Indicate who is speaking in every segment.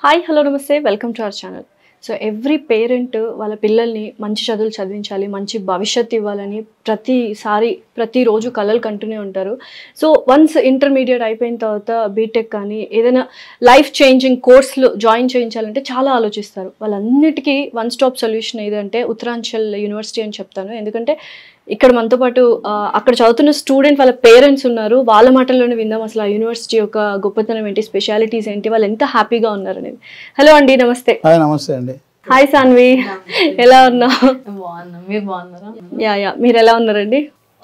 Speaker 1: Hi hello నమస్తే welcome to our channel so every parent వాళ్ళ పిల్లల్ని మంచి చదువులు చదివించాలి మంచి భవిష్యత్తు ఇవ్వాలని ప్రతిసారి ప్రతిరోజు కలలు కంటూనే ఉంటారు సో వన్స్ ఇంటర్మీడియట్ అయిపోయిన తర్వాత బీటెక్ కానీ ఏదైనా లైఫ్ చేంజింగ్ కోర్సులు జాయిన్ చేయించాలంటే చాలా ఆలోచిస్తారు వాళ్ళన్నిటికీ వన్ స్టాప్ సొల్యూషన్ ఏదంటే ఉత్తరాంచల్ యూనివర్సిటీ అని చెప్తాను ఎందుకంటే ఇక్కడ మనతో పాటు ఆ, అక్కడ చదువుతున్న స్టూడెంట్ వాళ్ళ పేరెంట్స్ ఉన్నారు వాళ్ళ మాటల్లోనే విందాం అసలు ఆ యూనివర్సిటీ యొక్క గొప్పతనం ఏంటి స్పెషాలిటీస్ ఏంటి వాళ్ళు ఎంత హ్యాపీగా ఉన్నారు అనేది హలో అండి నమస్తే
Speaker 2: హాయ్ నమస్తే అండి
Speaker 1: హాయ్ సాన్వి ఎలా ఉన్నావు
Speaker 3: బాగున్నాం మీరు బాగున్నారా
Speaker 1: యా యా మీరు ఎలా ఉన్నారండి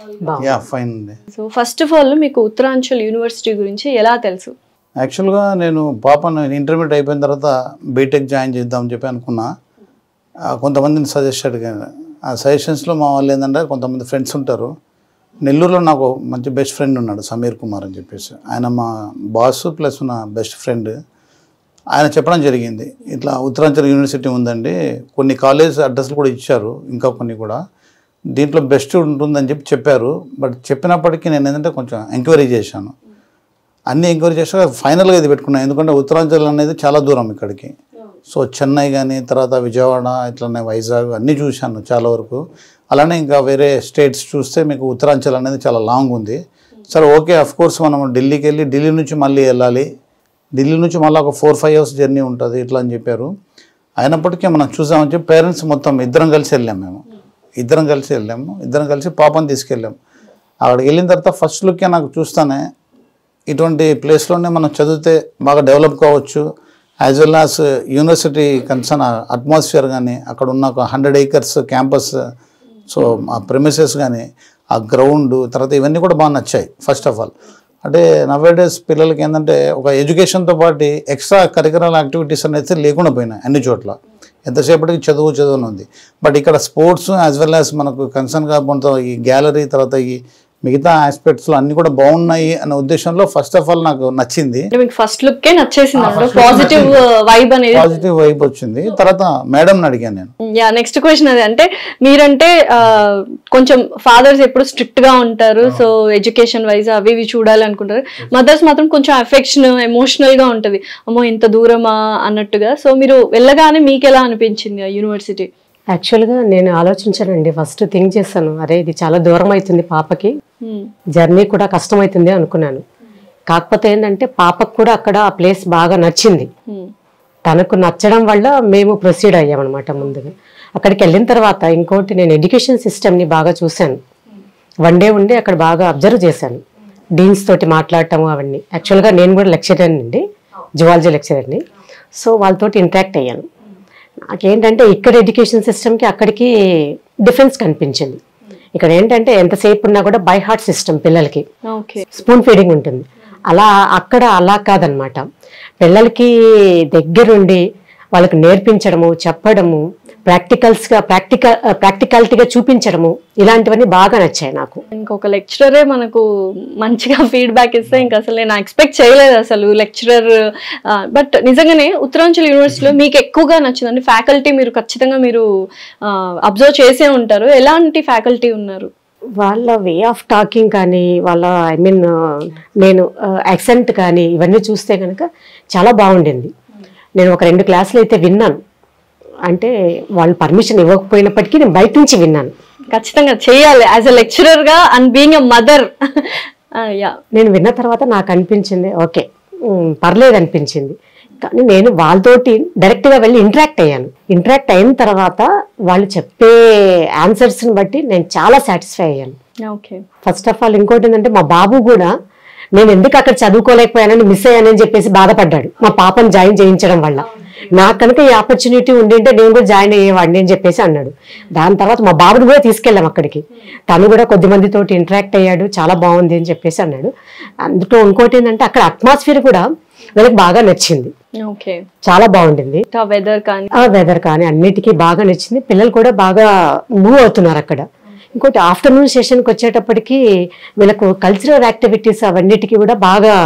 Speaker 2: యా ఫైన్ అండి
Speaker 1: సో ఫస్ట్ ఆఫ్ ఆల్ మీకు ఉత్తరాంచల్ యూనివర్సిటీ గురించి ఎలా తెలుసు
Speaker 2: యాక్చువల్గా నేను పాపను ఇంటర్మీడియట్ అయిపోయిన తర్వాత బీటెక్ జాయిన్ చేద్దామని చెప్పి అనుకున్నా ఆ, కొంతమందిని సజెస్ట్ అడిగాను ఆ సజెషన్స్లో మా వాళ్ళు ఏంటంటే కొంతమంది ఫ్రెండ్స్ ఉంటారు నెల్లూరులో నాకు మంచి బెస్ట్ ఫ్రెండ్ ఉన్నాడు సమీర్ కుమార్ అని చెప్పేసి ఆయన మా బాస్ ప్లస్ నా బెస్ట్ ఫ్రెండ్ ఆయన చెప్పడం జరిగింది ఇట్లా ఉత్తరాంచల్ యూనివర్సిటీ ఉందండి కొన్ని కాలేజ్ అడ్రస్లు కూడా ఇచ్చారు ఇంకా కొన్ని కూడా దీంట్లో బెస్ట్ ఉంటుందని చెప్పి చెప్పారు బట్ చెప్పినప్పటికీ నేను ఏంటంటే కొంచెం ఎంక్వైరీ చేశాను అన్ని ఎంక్వైరీ చేశాక ఫైనల్గా ఇది పెట్టుకున్నాను ఎందుకంటే ఉత్తరాంచల్ అనేది చాలా దూరం ఇక్కడికి సో చెన్నై కానీ తర్వాత విజయవాడ ఇట్లనే వైజాగ్ అన్నీ చూశాను చాలా వరకు అలానే ఇంకా వేరే స్టేట్స్ చూస్తే మీకు ఉత్తరాంచల్ అనేది చాలా లాంగ్ ఉంది సరే ఓకే అఫ్ కోర్స్ మనం ఢిల్లీకి వెళ్ళి ఢిల్లీ నుంచి మళ్ళీ వెళ్ళాలి ఢిల్లీ నుంచి మళ్ళీ ఒక ఫోర్ ఫైవ్ అవర్స్ జర్నీ ఉంటుంది ఇట్లా అని చెప్పారు అయినప్పటికీ మనం చూసామని చెప్పి పేరెంట్స్ మొత్తం ఇద్దరం కలిసి వెళ్ళాం మేము ఇద్దరం కలిసి వెళ్ళాము ఇద్దరం కలిసి పాపని తీసుకెళ్ళాము అక్కడికి వెళ్ళిన తర్వాత ఫస్ట్ లుక్కే నాకు చూస్తానే ఇటువంటి ప్లేస్లోనే మనం చదివితే బాగా డెవలప్ కావచ్చు as well as university concern atmosphere కానీ అక్కడ ఉన్న ఒక హండ్రెడ్ ఏకర్స్ క్యాంపస్ సో ఆ ప్రెమిసెస్ కానీ ఆ గ్రౌండ్ తర్వాత ఇవన్నీ కూడా బాగా నచ్చాయి ఫస్ట్ ఆఫ్ ఆల్ అంటే నవేడేస్ పిల్లలకి ఏంటంటే ఒక ఎడ్యుకేషన్తో పాటు ఎక్స్ట్రా కరికులర్ యాక్టివిటీస్ అనేది లేకుండా పోయినాయి అన్ని చోట్ల ఎంతసేపటికి చదువు చదువు అని ఉంది బట్ ఇక్కడ స్పోర్ట్స్ యాజ్ వెల్ యాజ్ మనకు కన్సర్న్ కాకుండా ఈ గ్యాలరీ తర్వాత ఈ మిగతా ఆస్పెక్ట్స్లో అన్నీ కూడా బాగున్నాయి అనే ఉద్దేశంలో ఫస్ట్ ఆఫ్ ఆల్ నాకు నచ్చింది
Speaker 1: అంటే మీకు ఫస్ట్ లుక్కే నచ్చేసింది అంటే పాజిటివ్ వైబ్ అనేది
Speaker 2: పాజిటివ్ వైబ్ వచ్చింది తర్వాత మేడంని అడిగాను నేను
Speaker 1: యా నెక్స్ట్ క్వశ్చన్ అది అంటే మీరంటే ఆ, కొంచెం ఫాదర్స్ ఎప్పుడు స్ట్రిక్ట్ గా ఉంటారు సో ఎడ్యుకేషన్ వైజ్ అవి ఇవి చూడాలి అనుకుంటారు మదర్స్ మాత్రం కొంచెం అఫెక్షన్ ఎమోషనల్ గా ఉంటది అమ్మో ఇంత దూరమా అన్నట్టుగా సో మీరు వెళ్ళగానే మీకు ఎలా అనిపించింది ఆ యూనివర్సిటీ
Speaker 3: యాక్చువల్గా నేను ఆలోచించానండి ఫస్ట్ థింక్ చేశాను అరే ఇది చాలా దూరం అవుతుంది పాపకి జర్నీ కూడా కష్టమవుతుంది అనుకున్నాను కాకపోతే ఏంటంటే పాపకు కూడా అక్కడ ఆ ప్లేస్ బాగా నచ్చింది తనకు నచ్చడం వల్ల మేము ప్రొసీడ్ అయ్యామన్నమాట ముందుగా అక్కడికి వెళ్ళిన తర్వాత ఇంకోటి నేను ఎడ్యుకేషన్ సిస్టమ్ని బాగా చూశాను వన్ డే ఉండి అక్కడ బాగా అబ్జర్వ్ చేశాను డీన్స్ తోటి మాట్లాడటము అవన్నీ యాక్చువల్గా నేను కూడా లెక్చరర్ అండి జువాలజీ లెక్చరర్ని సో వాళ్ళతోటి ఇంటరాక్ట్ అయ్యాను నాకేంటంటే ఇక్కడ ఎడ్యుకేషన్ సిస్టమ్కి అక్కడికి డిఫరెన్స్ కనిపించింది ఇక్కడ ఏంటంటే ఎంతసేపు ఉన్నా కూడా బై హార్ట్ సిస్టమ్ పిల్లలకి
Speaker 1: ఓకే
Speaker 3: స్పూన్ ఫీడింగ్ ఉంటుంది అలా అక్కడ అలా కాదనమాట పిల్లలకి దగ్గరుండి వాళ్ళకి నేర్పించడము చెప్పడము ప్రాక్టికల్స్గా ప్రాక్టికల్ ప్రాక్టికాలిటీగా చూపించడము ఇలాంటివన్నీ బాగా నచ్చాయి నాకు
Speaker 1: ఇంకొక లెక్చరరే మనకు మంచిగా ఫీడ్బ్యాక్ ఇస్తే ఇంకా అసలు నేను ఎక్స్పెక్ట్ చేయలేదు అసలు లెక్చరర్ బట్ నిజంగానే ఉత్తరాంచల్ యూనివర్సిటీలో మీకు ఎక్కువగా నచ్చింది అంటే ఫ్యాకల్టీ మీరు ఖచ్చితంగా మీరు అబ్జర్వ్ చేసే ఉంటారు ఎలాంటి ఫ్యాకల్టీ ఉన్నారు
Speaker 3: వాళ్ళ వే ఆఫ్ టాకింగ్ కానీ వాళ్ళ ఐ మీన్ నేను యాక్సెంట్ కానీ ఇవన్నీ చూస్తే కనుక చాలా బాగుండింది నేను ఒక రెండు క్లాసులు అయితే విన్నాను అంటే వాళ్ళు పర్మిషన్ ఇవ్వకపోయినప్పటికీ నేను బయట నుంచి విన్నాను
Speaker 1: ఖచ్చితంగా చేయాలి యాజ్ అ లెక్చరర్ గా and being a mother yeah
Speaker 3: నేను విన్న తర్వాత నాకు అనిపించింది ఓకే ఉమ్, పర్లేదు అనిపించింది కానీ నేను వాళ్ళతోటి డైరెక్ట్గా వెళ్ళి ఇంటరాక్ట్ అయ్యాను ఇంటరాక్ట్ అయిన తర్వాత వాళ్ళు చెప్పే ఆన్సర్స్ని బట్టి నేను చాలా సాటిస్ఫై అయ్యాను
Speaker 1: ఓకే
Speaker 3: ఫస్ట్ ఆఫ్ ఆల్ ఇంకోటి ఏంటంటే మా బాబు కూడా నేను ఎందుకు అక్కడ చదువుకోలేకపోయానని మిస్ అయ్యానని చెప్పేసి బాధపడ్డాడు మా పాపను జాయిన్ చేయించడం వల్ల నాకు కనుక ఈ ఆపర్చునిటీ ఉండింటే నేను కూడా జాయిన్ అయ్యేవాడిని అని చెప్పేసి అన్నాడు దాని తర్వాత మా బాబుని కూడా తీసుకెళ్ళాం అక్కడికి తను కూడా కొద్ది మందితోటి ఇంటరాక్ట్ అయ్యాడు చాలా బాగుంది అని చెప్పేసి అన్నాడు అందులో ఇంకోటి ఏంటంటే అక్కడ అట్మాస్ఫియర్ కూడా వీళ్ళకి బాగా నచ్చింది
Speaker 1: ఓకే
Speaker 3: చాలా బాగుండింది
Speaker 1: వెదర్ కానీ
Speaker 3: ఆ వెదర్ కానీ అన్నిటికీ బాగా నచ్చింది పిల్లలు కూడా బాగా మూవ్ అవుతున్నారు అక్కడ ఇంకోటి ఆఫ్టర్నూన్ సెషన్కి వచ్చేటప్పటికి వీళ్ళకు కల్చరల్ యాక్టివిటీస్ అవన్నిటికీ కూడా బాగా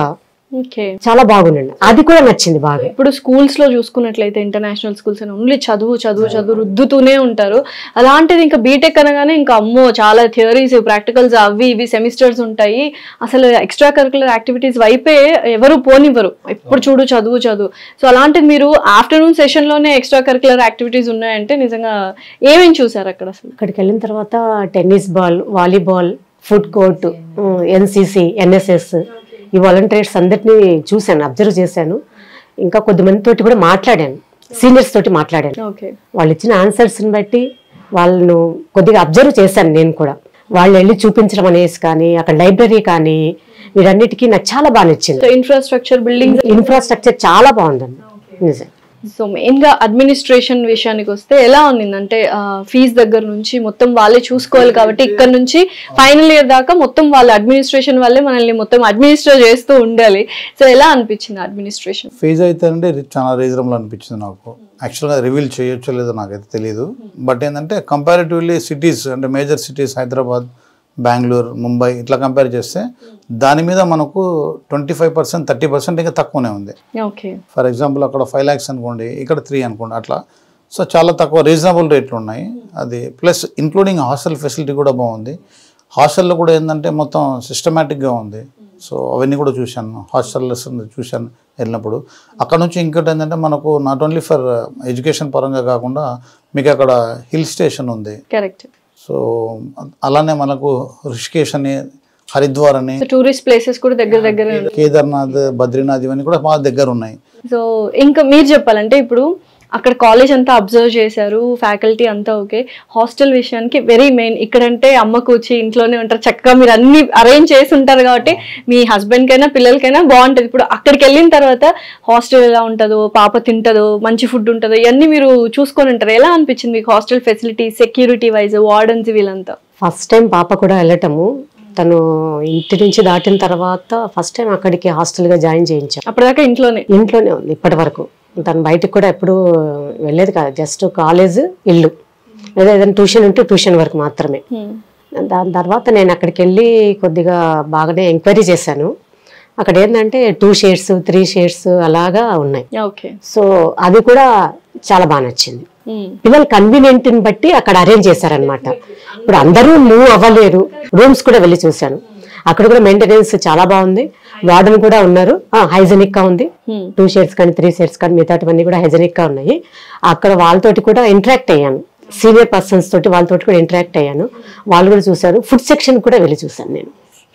Speaker 1: ఓకే
Speaker 3: చాలా బాగుండండి అది కూడా నచ్చింది బాగా
Speaker 1: ఇప్పుడు స్కూల్స్ లో చూసుకున్నట్లయితే ఇంటర్నేషనల్ స్కూల్స్ అని ఓన్లీ చదువు చదువు చదువు రుద్దుతూనే ఉంటారు అలాంటిది ఇంకా బీటెక్ అనగానే ఇంకా అమ్మో చాలా థియరీస్ ప్రాక్టికల్స్ అవి ఇవి సెమిస్టర్స్ ఉంటాయి అసలు ఎక్స్ట్రా కరికులర్ యాక్టివిటీస్ వైపే ఎవరు పోనివ్వరు ఎప్పుడు చూడు చదువు చదువు సో అలాంటిది మీరు ఆఫ్టర్నూన్ సెషన్ లోనే ఎక్స్ట్రా కరికులర్ యాక్టివిటీస్ ఉన్నాయంటే నిజంగా ఏమేమి చూసారు అక్కడ అసలు
Speaker 3: అక్కడికి వెళ్ళిన తర్వాత tennis ball volleyball food court NCC NSS ఈ వాలంటీర్స్ అందరినీ చూశాను అబ్జర్వ్ చేశాను ఇంకా కొద్దిమంది తోటి కూడా మాట్లాడాను సీనియర్స్ తోటి మాట్లాడాను
Speaker 1: ఓకే
Speaker 3: వాళ్ళు ఇచ్చిన ఆన్సర్స్ని బట్టి వాళ్ళను కొద్దిగా అబ్జర్వ్ చేశాను నేను కూడా వాళ్ళు వెళ్ళి చూపించడం అనేసి కానీ అక్కడ లైబ్రరీ కానీ వీటన్నిటికీ నాకు చాలా బాగా నచ్చింది
Speaker 1: సో ఇన్ఫ్రాస్ట్రక్చర్ బిల్డింగ్స్
Speaker 3: ఇన్ఫ్రాస్ట్రక్చర్ చాలా బాగుందండి నిజం
Speaker 1: సో మెయిన్ గా అడ్మినిస్ట్రేషన్ విషయానికి వస్తే ఎలా ఉండిందంటే ఫీజ్ దగ్గర నుంచి మొత్తం వాళ్ళే చూసుకోవాలి కాబట్టి ఇక్కడ నుంచి ఫైనల్ ఇయర్ దాకా మొత్తం వాళ్ళ అడ్మినిస్ట్రేషన్ వల్లే మనల్ని మొత్తం అడ్మినిస్ట్రేట్ చేస్తూ ఉండాలి సో ఎలా అనిపించింది అడ్మినిస్ట్రేషన్
Speaker 2: ఫీజు అయితే అంటే రి- చాలా రీజనబుల్ అనిపించింది నాకు యాక్చువల్గా రివీల్ చేయొచ్చో లేదో నాకైతే తెలియదు బట్ ఏంటంటే కంపారిటివ్లీ సిటీస్ అంటే మేజర్ సిటీస్ హైదరాబాద్ బెంగళూరు ముంబై ఇట్లా కంపేర్ చేస్తే దాని మీద మనకు twenty five percent thirty percent ఇంకా తక్కువనే ఉంది
Speaker 1: ఓకే
Speaker 2: ఫర్ ఎగ్జాంపుల్ అక్కడ ఫైవ్ ల్యాక్స్ అనుకోండి ఇక్కడ త్రీ అనుకోండి అట్లా సో చాలా తక్కువ రీజనబుల్ రేట్లు ఉన్నాయి అది ప్లస్ ఇంక్లూడింగ్ హాస్టల్ ఫెసిలిటీ కూడా బాగుంది హాస్టల్లో కూడా ఏంటంటే మొత్తం సిస్టమేటిక్గా ఉంది సో అవన్నీ కూడా చూశాను హాస్టల్స్ చూశాను వెళ్ళినప్పుడు అక్కడ నుంచి ఇంకోటి ఏంటంటే మనకు నాట్ ఓన్లీ ఫర్ ఎడ్యుకేషన్ పరంగా కాకుండా మీకు అక్కడ హిల్ స్టేషన్ ఉంది
Speaker 1: కరెక్ట్
Speaker 2: సో అలానే మనకు రిషికేష్ అని హరిద్వార్ అని
Speaker 1: సో టూరిస్ట్ ప్లేసెస్ కూడా దగ్గర దగ్గర
Speaker 2: కేదార్నాథ్ బద్రీనాథ్ ఇవన్నీ కూడా బాగా దగ్గర ఉన్నాయి
Speaker 1: సో ఇంకా మీరు చెప్పాలంటే ఇప్పుడు అక్కడ కాలేజ్ అంతా అబ్జర్వ్ చేశారు ఫ్యాకల్టీ అంతా ఓకే హాస్టల్ విషయానికి వెరీ మెయిన్ ఇక్కడంటే అమ్మ కూర్చి ఇంట్లోనే ఉంటారు చక్కగా మీరు అన్ని అరేంజ్ చేసి ఉంటారు కాబట్టి మీ హస్బెండ్ కైనా పిల్లలకైనా బాగుంటుంది ఇప్పుడు అక్కడికి వెళ్ళిన తర్వాత హాస్టల్ ఎలా ఉంటుందో పాప తింటుందో మంచి ఫుడ్ ఉంటుందో ఇవన్నీ మీరు చూసుకొని ఉంటారు ఎలా అనిపించింది మీకు hostel facility security wise wardens వీళ్ళంతా
Speaker 3: ఫస్ట్ టైం పాప కూడా వెళ్ళటము తను ఇంటి నుంచి దాటిన తర్వాత ఫస్ట్ టైం అక్కడికి హాస్టల్గా జాయిన్ చేయించాం
Speaker 1: అప్పటిదాకా ఇంట్లోనే
Speaker 3: ఇంట్లోనే ఉంది ఇప్పటి వరకు తను బయటకు కూడా ఎప్పుడు వెళ్ళేది కాదు జస్ట్ కాలేజ్ ఇల్లు లేదా ఏదైనా ట్యూషన్ ఉంటే ట్యూషన్ వరకు మాత్రమే
Speaker 1: Hmm.
Speaker 3: దాని తర్వాత నేను అక్కడికి వెళ్ళి కొద్దిగా బాగానే ఎంక్వైరీ చేశాను అక్కడ ఏంటంటే టూ షేడ్స్ త్రీ షేడ్స్ అలాగా ఉన్నాయి
Speaker 1: ఓకే
Speaker 3: సో అది కూడా చాలా బాగా నచ్చింది పిల్లల కన్వీనియంట్ ని బట్టి అక్కడ అరేంజ్ చేశారనమాట ఇప్పుడు అందరూ మూవ్ అవ్వలేరు రూమ్స్ కూడా వెళ్ళి చూశాను అక్కడ కూడా మెయింటెనెన్స్ చాలా బాగుంది వార్డెన్ కూడా ఉన్నారు హైజెనిక్ గా ఉంది టూ షేడ్స్ కానీ త్రీ షేడ్స్ కానీ మిగతావన్నీ కూడా హైజెనిక్ గా ఉన్నాయి అక్కడ వాళ్ళతోటి కూడా ఇంటరాక్ట్ అయ్యాను సీనియర్ పర్సన్స్ తోటి వాళ్ళతోటి కూడా ఇంటరాక్ట్ అయ్యాను వాళ్ళు కూడా చూశారు ఫుడ్ సెక్షన్ కూడా వెళ్ళి చూశాను నేను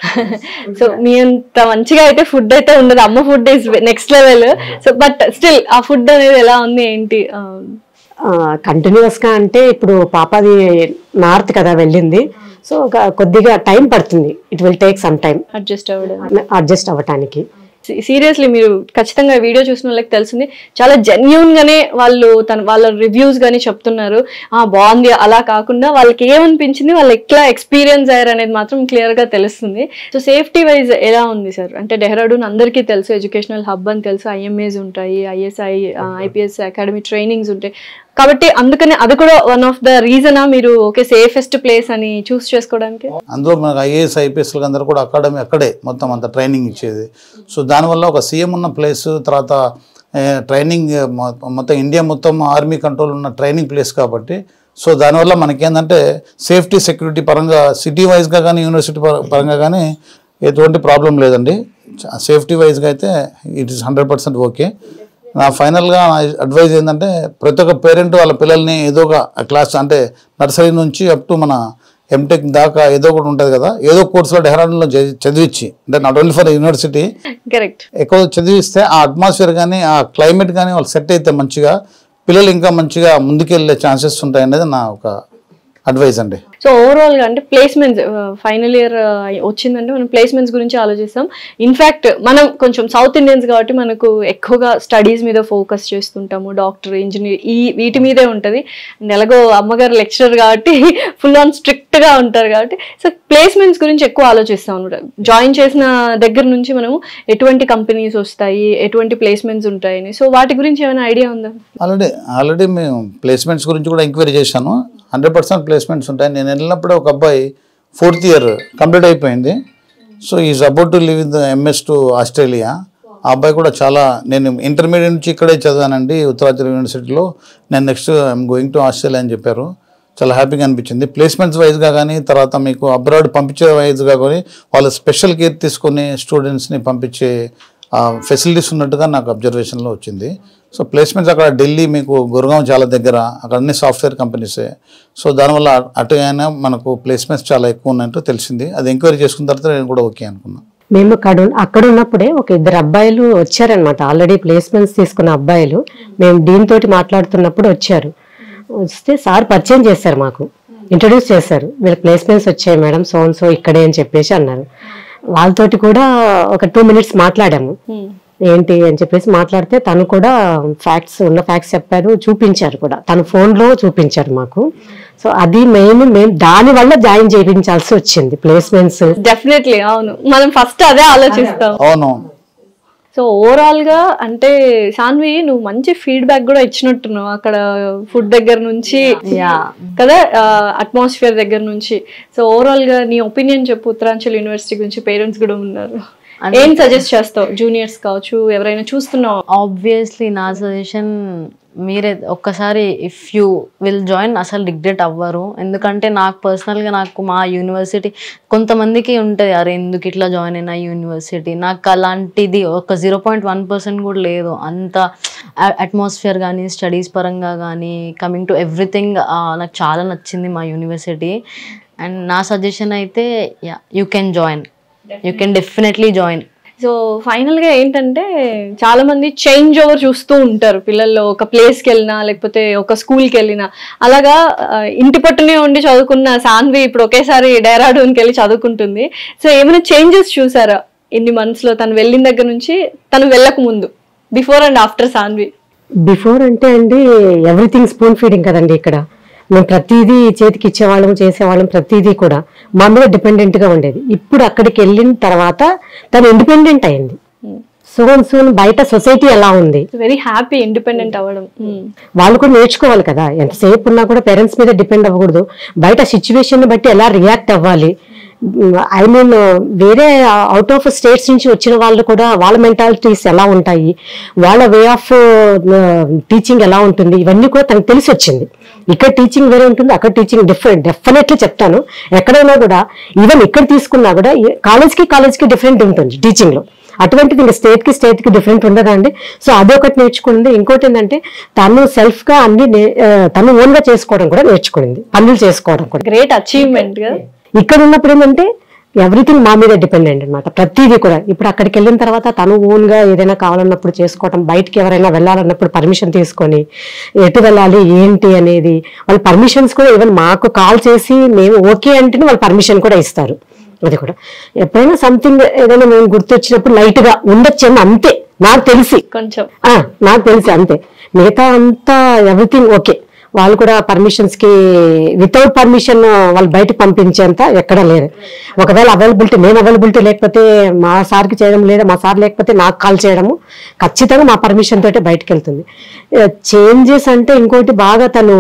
Speaker 1: సో మీ అంత మంచిగా అయితే ఫుడ్ అయితే ఉండదు అమ్మ food is next level so but still ఆ ఫుడ్ అనేది ఎలా ఉంది ఏంటి
Speaker 3: కంటిన్యూస్ గా అంటే ఇప్పుడు పాపది నార్త్ కదా వెళ్ళింది సో ఒక కొద్దిగా టైం పడుతుంది it will take some time
Speaker 1: adjust అవ్వడం
Speaker 3: అడ్జస్ట్ అవ్వటానికి
Speaker 1: సీరియస్లీ మీరు ఖచ్చితంగా వీడియో చూసిన వాళ్ళకి తెలిసింది చాలా జెన్యున్ గానే వాళ్ళు తన వాళ్ళ రివ్యూస్ గానీ చెప్తున్నారు ఆ బాగుంది అలా కాకుండా వాళ్ళకి ఏమనిపించింది వాళ్ళు ఎట్లా ఎక్స్పీరియన్స్ అయ్యారు అనేది మాత్రం క్లియర్ గా తెలుస్తుంది సో సేఫ్టీ వైజ్ ఎలా ఉంది సార్ అంటే డెహ్రాడూన్ అందరికీ తెలుసు ఎడ్యుకేషనల్ హబ్ అని తెలుసు ఐఎంఏస్ ఉంటాయి ఐఎస్ఐ ఐపీఎస్ అకాడమీ ట్రైనింగ్స్ ఉంటాయి కాబట్టి అందుకని అది కూడా వన్ ఆఫ్ ద రీజనా మీరు ఓకే సేఫెస్ట్ ప్లేస్ అని చూస్ చేసుకోవడానికి
Speaker 2: అందులో మనకు ఐఏఎస్ ఐపీఎస్లకు అందరూ కూడా అకాడమీ అక్కడే మొత్తం అంత ట్రైనింగ్ ఇచ్చేది సో దానివల్ల ఒక సీఎం ఉన్న ప్లేస్ తర్వాత ఏ, ట్రైనింగ్ మొ- మొత్తం ఇండియా మొత్తం ఆర్మీ కంట్రోల్ ఉన్న ట్రైనింగ్ ప్లేస్ కాబట్టి సో దానివల్ల మనకేంటంటే సేఫ్టీ సెక్యూరిటీ పరంగా సిటీ వైజ్గా కానీ యూనివర్సిటీ పర- పరంగా కానీ ఎటువంటి ప్రాబ్లం లేదండి సేఫ్టీ వైజ్గా అయితే it is hundred percent okay నా ఫైనల్గా నా అడ్వైజ్ ఏంటంటే ప్రతి ఒక్క పేరెంట్ వాళ్ళ పిల్లల్ని ఏదో ఒక క్లాస్ అంటే నర్సరీ నుంచి అప్ టు మన ఎంటెక్ దాకా ఏదో ఒకటి ఉంటుంది కదా ఏదో కోర్సులో డెహ్రాడూన్లో చదివి- చదివించి అంటే not only for university
Speaker 1: correct
Speaker 2: ఎక్కువ చదివిస్తే ఆ అట్మాస్ఫియర్ కానీ ఆ క్లైమేట్ కానీ వాళ్ళు సెట్ అయితే మంచిగా పిల్లలు ఇంకా మంచిగా ముందుకెళ్ళే ఛాన్సెస్ ఉంటాయి అనేది నా ఒక అడ్వైజ్ అండి
Speaker 1: సో ఓవరాల్ గా అంటే ప్లేస్మెంట్స్ ఫైనల్ ఇయర్ వచ్చిందంటే మనం ప్లేస్మెంట్స్ గురించి ఆలోచిస్తాం ఇన్ఫాక్ట్ మనం కొంచెం సౌత్ ఇండియన్స్ కాబట్టి మనకు ఎక్కువగా స్టడీస్ మీద ఫోకస్ చేస్తుంటాము డాక్టర్ ఇంజనీర్ ఈ వీటి మీదే ఉంటుంది అండ్ ఎలాగో అమ్మగారు లెక్చరర్ కాబట్టి ఫుల్ ఆన్ స్ట్రిక్ట్ గా ఉంటారు కాబట్టి సో ప్లేస్మెంట్స్ గురించి ఎక్కువ ఆలోచిస్తాం అనమాట జాయిన్ చేసిన దగ్గర నుంచి మనము ఎటువంటి కంపెనీస్ వస్తాయి ఎటువంటి ప్లేస్మెంట్స్ ఉంటాయని సో వాటి గురించి ఏమైనా ఐడియా ఉందా
Speaker 2: ఆల్రెడీ ఆల్రెడీ మేము ప్లేస్మెంట్స్ గురించి కూడా ఎంక్వైరీ చేశాను హండ్రెడ్ పర్సెంట్ ప్లేస్మెంట్స్ ఉంటాయి నేను వెళ్ళినప్పుడు ఒక అబ్బాయి ఫోర్త్ ఇయర్ కంప్లీట్ అయిపోయింది so is about to live in the MS to Australia ఆ అబ్బాయి కూడా చాలా నేను ఇంటర్మీడియట్ నుంచి ఇక్కడే చదివానండి ఉత్తరాంచల్ యూనివర్సిటీలో నేను next I'm going to Australia అని చెప్పారు చాలా హ్యాపీగా అనిపించింది ప్లేస్మెంట్స్ వైజ్గా కానీ తర్వాత మీకు అబ్రాడ్ పంపించే వైజ్గా కానీ వాళ్ళు స్పెషల్ కేర్ తీసుకొని స్టూడెంట్స్ని పంపించే ఫెసిలిటీస్ ఉన్నట్టుగా నాకు అబ్జర్వేషన్లో వచ్చింది సో ప్లేస్మెంట్స్ అక్కడ ఢిల్లీ మీకు గురుగాం చాలా దగ్గర అక్కడ అన్ని సాఫ్ట్వేర్ కంపెనీసే సో దానివల్ల అటు అయినా మనకు ప్లేస్మెంట్స్ చాలా ఎక్కువ ఉన్నట్టు తెలిసింది అది ఎంక్వైరీ చేసుకున్న తర్వాత నేను కూడా ఓకే అనుకున్నాను
Speaker 3: మేము అక్కడ ఉన్- అక్కడ ఉన్నప్పుడే ఒక ఇద్దరు అబ్బాయిలు వచ్చారనమాట ఆల్రెడీ ప్లేస్మెంట్స్ తీసుకున్న అబ్బాయిలు మేము డీన్ తోటి మాట్లాడుతున్నప్పుడు వచ్చారు వస్తే సార్ పరిచయం చేశారు మాకు ఇంట్రడ్యూస్ చేశారు వీళ్ళకి ప్లేస్మెంట్స్ వచ్చాయి మేడం సో సో ఇక్కడే అని చెప్పేసి అన్నారు వాళ్ళతోటి కూడా ఒక టూ మినిట్స్ మాట్లాడాము ఏంటి అని చెప్పేసి మాట్లాడితే తను కూడా ఫ్యాక్ట్స్ ఉన్న ఫ్యాక్ట్స్ చెప్పారు చూపించారు కూడా తన phone లో చూపించారు మాకు సో అది మేము మేము దాని వల్ల జాయిన్ చేయించాల్సి వచ్చింది ప్లేస్మెంట్స్
Speaker 1: డెఫినెట్లీ అవును మనం ఫస్ట్ అదే ఆలోచిస్తాం
Speaker 2: అవును
Speaker 1: సో ఓవరాల్ గా అంటే సాన్వి నువ్వు మంచి ఫీడ్బ్యాక్ కూడా ఇచ్చినట్టున్నావు అక్కడ ఫుడ్ దగ్గర నుంచి కదా అట్మాస్ఫియర్ దగ్గర నుంచి సో ఓవరాల్ గా నీ ఒపీనియన్ చెప్పు ఉత్తరాంచల్ యూనివర్సిటీ గురించి పేరెంట్స్ కూడా ఉన్నారు ఏం సజెస్ట్ చేస్తావు జూనియర్స్ కావచ్చు ఎవరైనా చూస్తున్నావు
Speaker 4: ఆబ్వియస్లీ నా సజెషన్ మీరే ఒక్కసారి ఇఫ్ యూ విల్ జాయిన్ అసలు రిగ్రెట్ అవ్వరు ఎందుకంటే నాకు పర్సనల్గా నాకు మా యూనివర్సిటీ కొంతమందికి ఉంటుంది అరే ఎందుకు ఇట్లా జాయిన్ అయినా యూనివర్సిటీ నాకు అలాంటిది ఒక జీరో పాయింట్ వన్ పర్సెంట్ కూడా లేదు అంత అట్మాస్ఫియర్ కానీ స్టడీస్ పరంగా కానీ కమింగ్ టు ఎవ్రీథింగ్ నాకు చాలా నచ్చింది మా యూనివర్సిటీ అండ్ నా సజెషన్ అయితే yeah you can join you can definitely join
Speaker 1: so final గా ఏంటంటే చాలా మంది చేంజ్ ఓవర్ చూస్తూ ఉంటారు పిల్లల్లో ఒక ప్లేస్ కి వెళ్ళినా లేకపోతే ఒక స్కూల్ కి వెళ్ళినా అలాగా ఆ, ఇంటి పట్టునే ఉండి చదువుకున్న సాన్వి ఇప్పుడు ఒకేసారి డెహ్రాడూన్కి వెళ్ళి చదువుకుంటుంది సో ఏమైనా చేంజెస్ చూసారా ఇన్ని months లో తను వెళ్ళిన దగ్గర నుంచి తను వెళ్ళక ముందు before and after Sanvi
Speaker 3: before అంటే అండి ఎవ్రీథింగ్ స్పూన్ ఫీడింగ్ కదండి ఇక్కడ మేము ప్రతిదీ చేతికి ఇచ్చేవాళ్ళం చేసేవాళ్ళం ప్రతిదీ కూడా మా మీద డిపెండెంట్ గా ఉండేది ఇప్పుడు అక్కడికి వెళ్ళిన తర్వాత తను ఇండిపెండెంట్ అయింది సోన్ సోన్ బయట సొసైటీ ఎలా ఉంది
Speaker 1: వెరీ హ్యాపీ ఇండిపెండెంట్ అవ్వడం Mm.
Speaker 3: వాళ్ళు కూడా నేర్చుకోవాలి కదా ఎంతసేపు ఉన్నా కూడా పేరెంట్స్ మీద డిపెండ్ అవ్వకూడదు బయట సిచ్యువేషన్ బట్టి ఎలా రియాక్ట్ అవ్వాలి ఐ మీన్ వేరే అవుట్ ఆఫ్ స్టేట్స్ నుంచి వచ్చిన వాళ్ళు కూడా వాళ్ళ మెంటాలిటీస్ ఎలా ఉంటాయి వాళ్ళ వే ఆఫ్ టీచింగ్ ఎలా ఉంటుంది ఇవన్నీ కూడా తనకు తెలిసి వచ్చింది ఇక్కడ టీచింగ్ వేరే ఉంటుంది అక్కడ టీచింగ్ డిఫరెంట్ డెఫినెట్లీ చెప్తాను ఎక్కడైనా కూడా ఈవెన్ ఇక్కడ తీసుకున్నా కూడా కాలేజ్కి కాలేజ్కి డిఫరెంట్ ఉంటుంది టీచింగ్ లో అటువంటిది ఇంకా స్టేట్ కి స్టేట్ కి డిఫరెంట్ ఉండదా అండి సో అదొకటి నేర్చుకుంది ఇంకోటి ఏంటంటే తను సెల్ఫ్ గా అన్ని నే- ఆ, తను ఓన్ గా చేసుకోవడం కూడా నేర్చుకుంది పనులు చేసుకోవడం కూడా
Speaker 1: గ్రేట్ అచీవ్మెంట్ కదా
Speaker 3: ఇక్కడ ఉన్నప్పుడు ఏంటంటే ఎవ్రీథింగ్ మా మీద డిపెండెంట్ అనమాట ప్రతిదీ కూడా ఇప్పుడు అక్కడికి వెళ్ళిన తర్వాత తను ఓన్ గా ఏదైనా కావాలన్నప్పుడు చేసుకోవటం బయటికి ఎవరైనా వెళ్ళాలన్నప్పుడు పర్మిషన్ తీసుకొని ఎటు వెళ్ళాలి ఏంటి అనేది వాళ్ళ పర్మిషన్స్ కూడా ఈవెన్ మాకు కాల్ చేసి మేము ఓకే అంటేనే వాళ్ళు పర్మిషన్ కూడా ఇస్తారు అది కూడా ఎప్పుడైనా సంథింగ్ ఏదైనా మేము గుర్తొచ్చినప్పుడు లైట్ గా ఉండొచ్చేమో అంతే నాకు తెలిసి
Speaker 1: కొంచెం
Speaker 3: ఆ, నాకు తెలిసి అంతే మిగతా అంతా ఎవ్రీథింగ్ ఓకే వాళ్ళు కూడా పర్మిషన్స్ కి వితౌట్ పర్మిషన్ వాళ్ళు బయటకు పంపించేంత ఎక్కడ లేదు ఒకవేళ అవైలబిలిటీ నేను అవైలబిలిటీ లేకపోతే మా సార్కి చేయడం లేదా మా సార్ లేకపోతే నాకు కాల్ చేయడము ఖచ్చితంగా మా పర్మిషన్ తోటే బయటకు వెళ్తుంది చేంజెస్ అంటే ఇంకోటి బాగా తను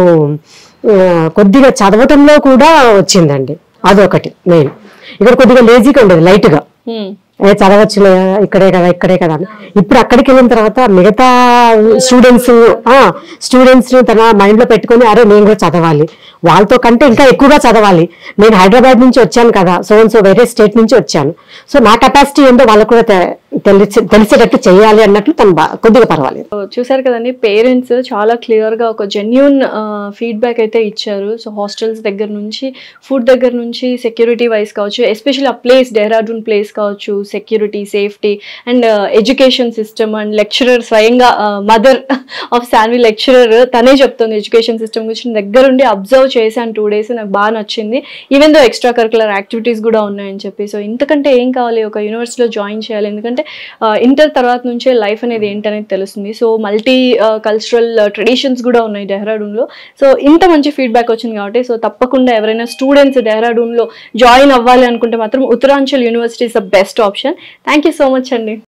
Speaker 3: ఆ, కొద్దిగా చదవటంలో కూడా వచ్చిందండి అదొకటి మెయిన్ ఇక్కడ కొద్దిగా లేజీగా ఉండేది లైట్ గా
Speaker 1: Hmm.
Speaker 3: ఏ చదవచ్చులే ఇక్కడే కదా ఇక్కడే కదా అని ఇప్పుడు అక్కడికి వెళ్ళిన తర్వాత మిగతా స్టూడెంట్స్ స్టూడెంట్స్ తన మైండ్ లో పెట్టుకొని అరే నేను కూడా చదవాలి వాళ్ళతో కంటే ఇంకా ఎక్కువగా చదవాలి నేను హైదరాబాద్ నుంచి వచ్చాను కదా సో సో వేరే స్టేట్ నుంచి వచ్చాను సో నా కెపాసిటీ ఏంటో వాళ్ళకు కూడా తె- తెలిసి తెలిసేటట్టు చేయాలి అన్నట్లు తను బా- కొద్దిగా పర్వాలేదు
Speaker 1: సో చూసారు కదండి పేరెంట్స్ చాలా క్లియర్ గా ఒక జెన్యున్ ఫీడ్బ్యాక్ అయితే ఇచ్చారు సో హాస్టల్స్ దగ్గర నుంచి ఫుడ్ దగ్గర నుంచి సెక్యూరిటీ వైజ్ కావచ్చు ఎస్పెషల్లీ ఆ ప్లేస్ డెహ్రాడూన్ ప్లేస్ కావచ్చు security safety and education system and lecturer స్వయంగా మదర్ ఆఫ్ శాన్వి లెక్చరర్ తనే చెప్తుంది ఎడ్యుకేషన్ సిస్టమ్ గురించి నేను దగ్గరుండి అబ్జర్వ్ చేశాను టూ డేస్ నాకు బాగా నచ్చింది even though extra curricular activities కూడా ఉన్నాయని చెప్పి సో ఇంతకంటే ఏం కావాలి ఒక యూనివర్సిటీలో జాయిన్ చేయాలి ఎందుకంటే ఇంటర్ తర్వాత నుంచే లైఫ్ అనేది ఏంటనేది తెలుస్తుంది సో మల్టీ కల్చరల్ ట్రెడిషన్స్ కూడా ఉన్నాయి డెహ్రాడూన్లో సో ఇంత మంచి ఫీడ్బ్యాక్ వచ్చింది కాబట్టి సో తప్పకుండా ఎవరైనా స్టూడెంట్స్ డెహ్రాడూన్లో జాయిన్ అవ్వాలి అనుకుంటే మాత్రం Uttaranchal university is the best option thank you so much అండి